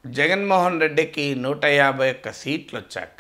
జగన్మోహన్ రెడ్డికి నూట యాభై ఒక్క సీట్లు వచ్చాక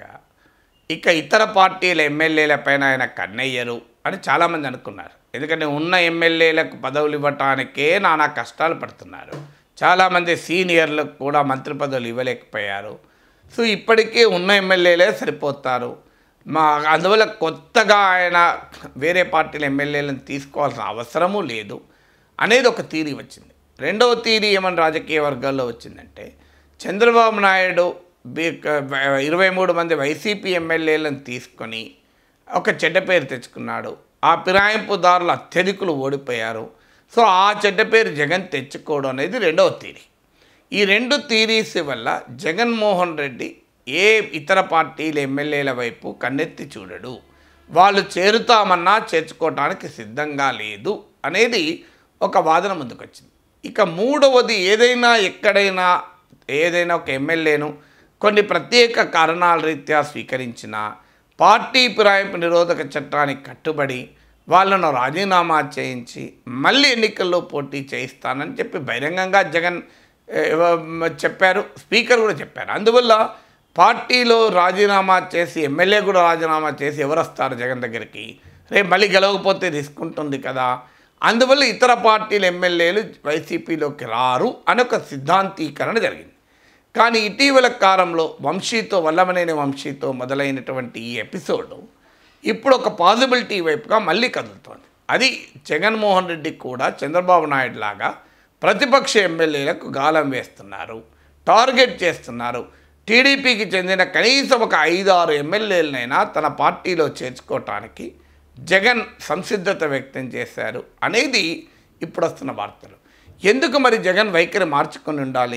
ఇక ఇతర పార్టీల ఎమ్మెల్యేల పైన ఆయన కన్నయ్యరు అని చాలామంది అనుకున్నారు ఎందుకంటే ఉన్న ఎమ్మెల్యేలకు పదవులు ఇవ్వటానికే నానా కష్టాలు పడుతున్నారు చాలామంది సీనియర్లకు కూడా మంత్రి పదవులు ఇవ్వలేకపోయారు సో ఇప్పటికీ ఉన్న ఎమ్మెల్యేలే సరిపోతారు మా అందువల్ల కొత్తగా ఆయన వేరే పార్టీల ఎమ్మెల్యేలను తీసుకోవాల్సిన అవసరము లేదు అనేది ఒక థీరీ వచ్చింది రెండవ థీరీ ఏమని రాజకీయ వర్గాల్లో వచ్చిందంటే చంద్రబాబు నాయుడు బి- ఇరవై మూడు మంది వైసీపీ ఎమ్మెల్యేలను తీసుకొని ఒక చెడ్డ పేరు తెచ్చుకున్నాడు ఆ ఫిరాయింపుదారులు అత్యధికులు ఓడిపోయారు సో ఆ చెడ్డ పేరు జగన్ తెచ్చుకోవడం అనేది రెండవ థీరీ ఈ రెండు థీరీస్ వల్ల జగన్మోహన్ రెడ్డి ఏ ఇతర పార్టీల ఎమ్మెల్యేల వైపు కన్నెత్తి చూడడు వాళ్ళు చేరుతామన్నా చేర్చుకోవటానికి సిద్ధంగా లేదు అనేది ఒక వాదన ముందుకొచ్చింది ఇక మూడవది ఏదైనా ఎక్కడైనా ఏదైనా ఒక ఎమ్మెల్యేను కొన్ని ప్రత్యేక కారణాల రీత్యా స్వీకరించిన పార్టీ ఫిరాయింపు నిరోధక చట్టానికి కట్టుబడి వాళ్ళను రాజీనామా చేయించి మళ్ళీ ఎన్నికల్లో పోటీ చేయిస్తానని చెప్పి బహిరంగంగా జగన్ ఏ, వ- చెప్పారు స్పీకర్ కూడా చెప్పారు అందువల్ల పార్టీలో రాజీనామా చేసి ఎమ్మెల్యే కూడా రాజీనామా చేసి ఎవరు వస్తారు జగన్ దగ్గరికి రేపు మళ్ళీ గెలవకపోతే రిస్క్ ఉంటుంది కదా అందువల్ల ఇతర పార్టీల ఎమ్మెల్యేలు వైసీపీలోకి రారు అని ఒక సిద్ధాంతీకరణ జరిగింది కానీ ఇటీవల కాలంలో వంశీతో వల్లభనేని వంశీతో మొదలైనటువంటి ఈ ఎపిసోడ్ ఇప్పుడు ఒక పాసిబిలిటీ వైపుగా మళ్ళీ కదులుతోంది అది జగన్మోహన్ రెడ్డి కూడా చంద్రబాబు నాయుడు లాగా ప్రతిపక్ష ఎమ్మెల్యేలకు గాలం వేస్తున్నారు టార్గెట్ చేస్తున్నారు టీడీపీకి చెందిన కనీసం ఒక ఐదు ఆరు ఎమ్మెల్యేలనైనా తన పార్టీలో చేర్చుకోవటానికి జగన్ సంసిద్ధత వ్యక్తం చేశారు అనేది ఇప్పుడు వస్తున్న వార్తలు ఎందుకు మరి జగన్ వైఖరి మార్చుకొని ఉండాలి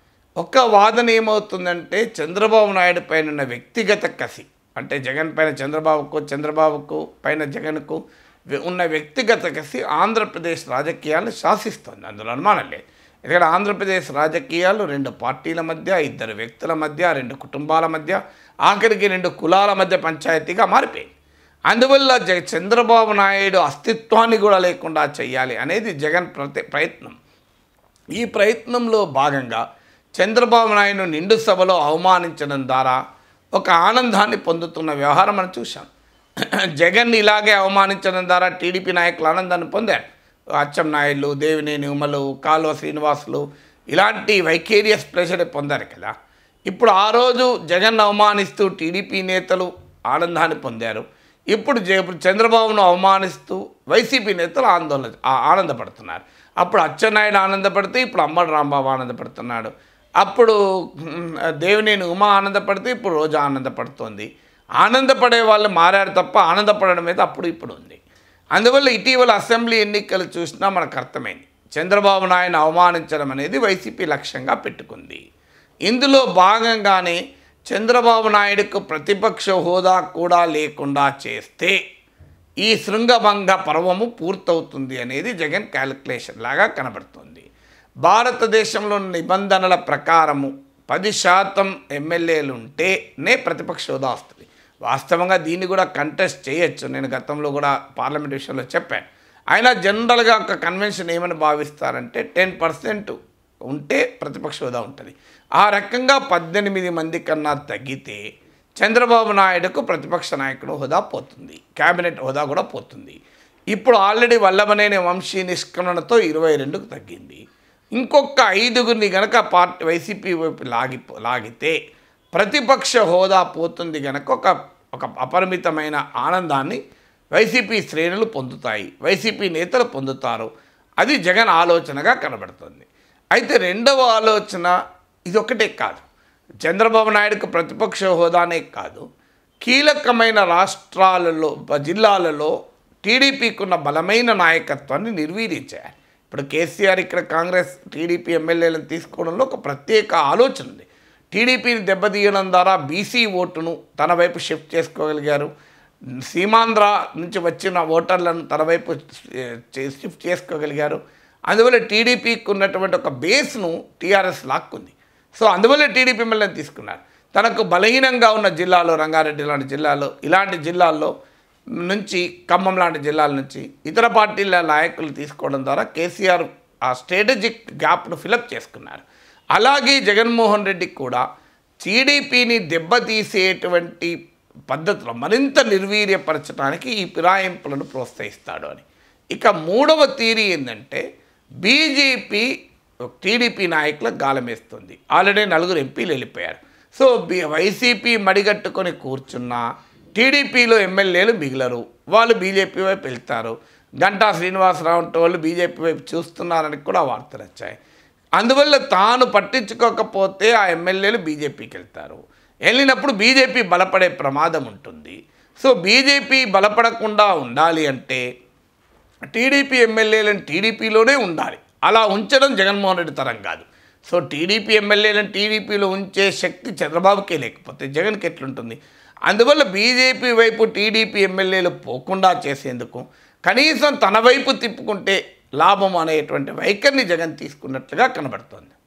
ఒక వాదన ఏమవుతుందంటే చంద్రబాబు నాయుడు పైన ఉన్న వ్యక్తిగత కసి అంటే జగన్ పైన చంద్రబాబుకు చంద్రబాబుకు పైన జగన్కు వె- ఉన్న వ్యక్తిగత కసి ఆంధ్రప్రదేశ్ రాజకీయాలను శాసిస్తుంది అందులో అనుమానం లేదు ఎందుకంటే ఆంధ్రప్రదేశ్ రాజకీయాలు రెండు పార్టీల మధ్య ఇద్దరు వ్యక్తుల మధ్య రెండు కుటుంబాల మధ్య ఆఖరికి రెండు కులాల మధ్య పంచాయతీగా మారిపోయింది అందువల్ల జ చంద్రబాబు నాయుడు అస్తిత్వాన్ని కూడా లేకుండా చేయాలి అనేది జగన్ ప్రతి ప్రయత్నం ఈ ప్రయత్నంలో భాగంగా చంద్రబాబు నాయుడు నిండు సభలో అవమానించడం ద్వారా ఒక ఆనందాన్ని పొందుతున్న వ్యవహారం మనం చూసాం జగన్ ఇలాగే అవమానించడం ద్వారా టీడీపీ నాయకులు ఆనందాన్ని పొందారు అచ్చం నాయుడు దేవినేని ఉమలు కాలువ శ్రీనివాసులు ఇలాంటి వైకేరియస్ ప్రెషర్ పొందారు కదా ఇప్పుడు ఆ రోజు జగన్ అవమానిస్తూ టీడీపీ నేతలు ఆనందాన్ని పొందారు ఇప్పుడు జ- ఇప్పుడు చంద్రబాబును అవమానిస్తూ వైసీపీ నేతలు ఆందోళన ఆ- ఆనందపడుతున్నారు అప్పుడు అచ్చెన్నాయుడు ఆనందపడితే ఇప్పుడు అమ్మడు రాంబాబు ఆనందపడుతున్నాడు అప్పుడు మ్, దేవినేని ఉమా ఆనందపడితే ఇప్పుడు రోజా ఆనందపడుతోంది ఆనందపడే వాళ్ళు మారారు తప్ప ఆనందపడడం మీద అప్పుడు ఇప్పుడు ఉంది అందువల్ల ఇటీవల అసెంబ్లీ ఎన్నికలు చూసినా మనకు అర్థమైంది చంద్రబాబు నాయుడు అవమానించడం అనేది వైసీపీ లక్ష్యంగా పెట్టుకుంది ఇందులో భాగంగానే చంద్రబాబు నాయుడుకు ప్రతిపక్ష హోదా కూడా లేకుండా చేస్తే ఈ శృంగభంగ పర్వము పూర్తవుతుంది అనేది జగన్ క్యాలిక్యులేషన్ లాగా కనబడుతుంది భారతదేశంలో నిబంధనల ప్రకారము పది శాతం ఎమ్మెల్యేలు ఉంటేనే ప్రతిపక్ష హోదా వస్తుంది వాస్తవంగా దీన్ని కూడా కంటెస్ట్ చేయొచ్చు నేను గతంలో కూడా పార్లమెంట్ విషయంలో చెప్పాను అయినా జనరల్గా ఒక కన్వెన్షన్ ఏమని భావిస్తారంటే టెన్ పర్సెంట్ ఉంటే ప్రతిపక్ష హోదా ఉంటుంది ఆ రకంగా పద్దెనిమిది మంది కన్నా తగ్గితే చంద్రబాబు నాయుడుకు ప్రతిపక్ష నాయకుడు హోదా పోతుంది కేబినెట్ హోదా కూడా పోతుంది ఇప్పుడు ఆల్రెడీ వల్లభనేని వంశీ నిష్క్రమణతో ఇరవై రెండుకు తగ్గింది ఇంకొక ఐదుగురిని గనక పార్టీ వైసీపీ వైపు లాగి లాగితే ప్రతిపక్ష హోదా పోతుంది గనక ఒక ఒక అపరిమితమైన ఆనందాన్ని వైసీపీ శ్రేణులు పొందుతాయి వైసీపీ నేతలు పొందుతారు అది జగన్ ఆలోచనగా కనబడుతుంది అయితే రెండవ ఆలోచన ఇది ఒకటే కాదు చంద్రబాబు నాయుడుకు ప్రతిపక్ష హోదానే కాదు కీలకమైన రాష్ట్రాలలో బ- జిల్లాలలో టీడీపీకి ఉన్న బలమైన నాయకత్వాన్ని నిర్వీర్యించారు ఇప్పుడు కేసీఆర్ ఇక్కడ కాంగ్రెస్ టీడీపీ ఎమ్మెల్యేలను తీసుకోవడంలో ఒక ప్రత్యేక ఆలోచన ఉంది టీడీపీని దెబ్బతీయడం ద్వారా బీసీ ఓటును తన వైపు షిఫ్ట్ చేసుకోగలిగారు సీమాంధ్ర నుంచి వచ్చిన ఓటర్లను తన వైపు చే- షిఫ్ట్ చేసుకోగలిగారు అందువల్ల టీడీపీకి ఉన్నటువంటి ఒక బేస్ను టీఆర్ఎస్ లాక్కుంది సో అందువల్ల టీడీపీ ఎమ్మెల్యేని తీసుకున్నారు తనకు బలహీనంగా ఉన్న జిల్లాలో రంగారెడ్డి లాంటి జిల్లాలో ఇలాంటి జిల్లాల్లో నుంచి ఖమ్మం లాంటి జిల్లాల నుంచి ఇతర పార్టీల నాయకులు తీసుకోవడం ద్వారా కేసీఆర్ ఆ స్ట్రాటజిక్ గ్యాప్ను ఫిలప్ చేసుకున్నారు అలాగే జగన్మోహన్ రెడ్డికి కూడా టీడీపీని దెబ్బతీసేటువంటి పద్ధతిలో మరింత నిర్వీర్యపరచడానికి ఈ ఫిరాయింపులను ప్రోత్సహిస్తాడు అని ఇక మూడవ థీరీ ఏంటంటే బీజేపీ టీడీపీ నాయకులకు గాలమేస్తుంది ఆల్రెడీ నలుగురు ఎంపీలు వెళ్ళిపోయారు సో బి వైసీపీ మడిగట్టుకొని కూర్చున్న టీడీపీలో ఎమ్మెల్యేలు మిగిలరు వాళ్ళు బీజేపీ వైపు వెళ్తారు గంటా శ్రీనివాసరావు అంటే వాళ్ళు బీజేపీ వైపు చూస్తున్నారని కూడా వార్తలు వచ్చాయి అందువల్ల తాను పట్టించుకోకపోతే ఆ ఎమ్మెల్యేలు బీజేపీకి వెళ్తారు వెళ్ళినప్పుడు బీజేపీ బలపడే ప్రమాదం ఉంటుంది సో బీజేపీ బలపడకుండా ఉండాలి అంటే టీడీపీ ఎమ్మెల్యేలను టీడీపీలోనే ఉండాలి అలా ఉంచడం జగన్మోహన్ రెడ్డి తరం కాదు సో టీడీపీ ఎమ్మెల్యేలను టీడీపీలో ఉంచే శక్తి చంద్రబాబుకే లేకపోతే జగన్కి ఎట్లుంటుంది అందువల్ల బీజేపీ వైపు టీడీపీ ఎమ్మెల్యేలు పోకుండా చేసేందుకు కనీసం తన వైపు తిప్పుకుంటే లాభం అనేటువంటి వైఖరిని జగన్ తీసుకున్నట్లుగా కనబడుతోంది